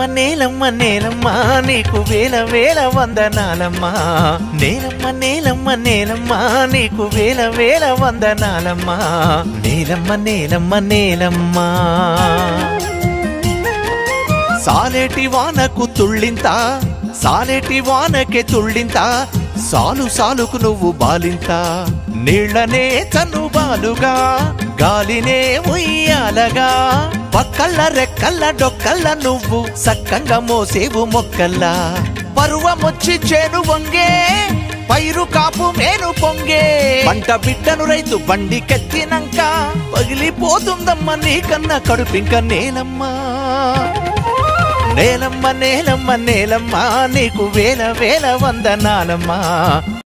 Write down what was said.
నేలమ్మ నేలమ్మ నీకు వేల వేల వందనాలమ్మా నేలమ్మ నేలమ్మ నేలమ్మ నీకు వేల వేల వందనాలమ్మా నేలమ్మ నేలమ్మ నేలమ్మ సాలేటి వానకు తుళ్ళింత సాలేటి వానకే తుళ్ళింత సాలు సాలుకు నువ్వు బాలింత నీళ్ళనే చనుబాలుగా గాలినే ఉయ్యాలగా పక్కల్ల రెక్కల్ల డొక్కల్ల నువ్వు సక్కంగా మోసేవు మొక్కల్లా పరువమొచ్చి చేను వంగే పైరు కాపు మేను పొంగే పంట బిడ్డను రైతు బండి కెత్తినంక పగిలిపోతుందమ్మ నీకన్నా కడుపింక నేలమ్మా నేలమ్మ నేలమ్మ నేలమ్మ నీకు వేల వేల వందనాలమ్మా